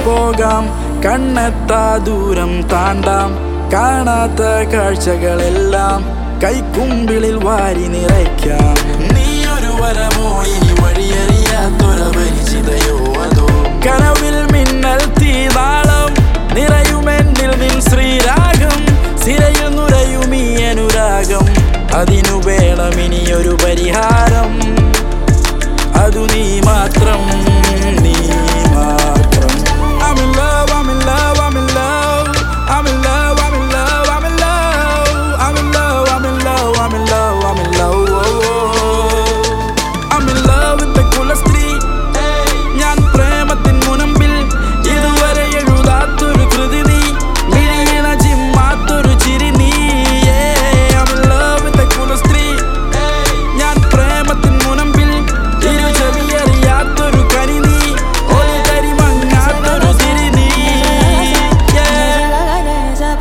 പോകാം കണ്ണെത്താ ദൂരം താണ്ടാം കാണാത്ത കാഴ്ചകളെല്ലാം കൈക്കുമ്പിളിൽ വാരി നിറയ്ക്കാം നീ ഒരു വരമോ ഇനി വഴിയറിയാത്തൊരപരിചിതയോ അതോ കനവിൽ മിന്നൽ തീതാളം നിറയുമെന്നിൽ നിൻ ശ്രീരാഗം സിരയിൽ നുരയും ഈ അനുരാഗം അതിനു വേണം ഇനിയൊരു പരിഹാരം അതു നീ മാത്രം നീ മാത്രം I'm in love, I'm in love, I'm in love I'm in love, I'm in love, I'm in love I'm in love, I'm in love, I'm in love, I'm in love oh, oh. I'm in love with the കുലസ്ത്രീ ഞാൻ പ്രേമത്തിൻ മുനമ്പിൽ ഇതുവരെ എഴുതാത്തൊരു കൃതി നീ മിഴിയിണ ചിമ്മാത്തൊരു ചിരി നീ Yeah, I'm in love with the കുലസ്ത്രീ ഞാൻ പ്രേമത്തിൻ മുനമ്പിൽ ഇരു ചെവിയറിയാത്തൊരു കനി നീ ഒരു തരി മങ്ങാത്തൊരു തിരി നീ Yeah.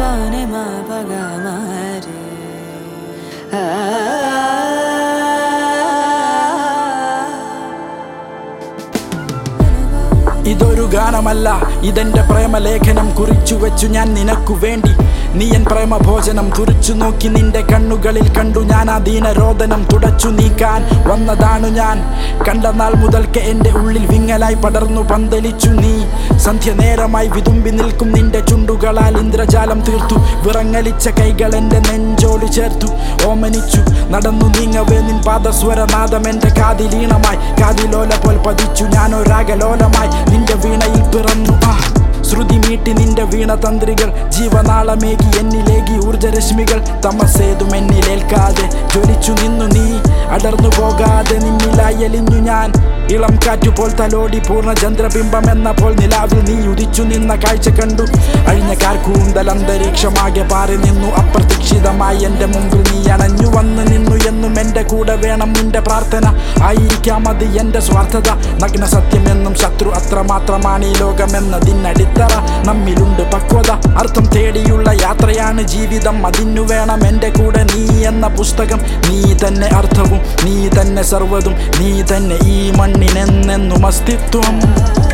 ഇതൊരു ഗാനമല്ല ഇതെന്റെ പ്രേമലേഖനം കുറിച്ചു വെച്ചു ഞാൻ നിനക്കു വേണ്ടി നീ എൻ പ്രേമഭോജനം തുറിച്ചു നോക്കി നിന്റെ കണ്ണുകളിൽ കണ്ടു ഞാൻ ആ ദീനരോദനം തുടച്ചു നീക്കാൻ വന്നതാണു ഞാൻ കണ്ട നാൾ മുതൽക്ക് എന്റെ ഉള്ളിൽ വിങ്ങലായി പടർന്നു പന്തലിച്ചു നീ സന്ധ്യ നേരമായി വിതുമ്പി നിൽക്കും നിന്റെ ചുണ്ടുകളാൽ ഇന്ദ്രജാലം തീർത്തു വിറങ്ങലിച്ച കൈകൾ എന്റെ നെഞ്ചോട് ചേർത്തു ഓമനിച്ചു നടന്നു നീങ്ങവേ നിൻ പാദസ്വരനാദം എന്റെ കാതിലീണമായി കാതിലോല പോൽ പതിച്ചു ഞാനൊരാകലോലമായി നിന്റെ വീണയിൽ പിറന്നു ആ ശ്രുതി മീട്ടി നിന്റെ വീണ തന്ത്രികൾ ജീവനാളമേകി എന്നിലേകി ഊർജരശ്മികൾ തമസേതും എന്നിലേൽക്കാതെ ജ്വലിച്ചു നിന്നു നീ അടർന്നു പോകാതെ നിന്നിലായി എലിഞ്ഞു ഞാൻ ഇളം കാറ്റുപോൽ തലോടി പൂർണ്ണ ചന്ദ്രബിംബം എന്ന പോൽ നിലാവിൽ നീ ഉദിച്ചു നിന്ന കാഴ്ച കണ്ടു അഴിഞ്ഞ കാർക്കൂന്തൽ അന്തരീക്ഷമാകെ പാറി നിന്നു അപ്രതീക്ഷിതമായി എൻ്റെ മുമ്പിൽ നീ അണഞ്ഞു വന്ന് നിന്നു എന്നും എൻ്റെ കൂടെ വേണം നിന്റെ പ്രാർത്ഥന ആയിരിക്കാം അത് എൻ്റെ സ്വാർത്ഥത നഗ്ന സത്യമെന്നും ശത്രു അത്രമാത്രമാണ് ഈ ലോകമെന്നതിനടിത്തറ നമ്മിലുണ്ട് പക്വത അർത്ഥം തേടിയുള്ള യാത്രയാണ് ജീവിതം അതിനു വേണം എൻ്റെ കൂടെ നീ എന്ന പുസ്തകം നീ തന്നെ അർത്ഥവും നീ തന്നെ സർവ്വതും നീ തന്നെ ഈ മണ്ണിനെന്നെന്നും അസ്തിത്വം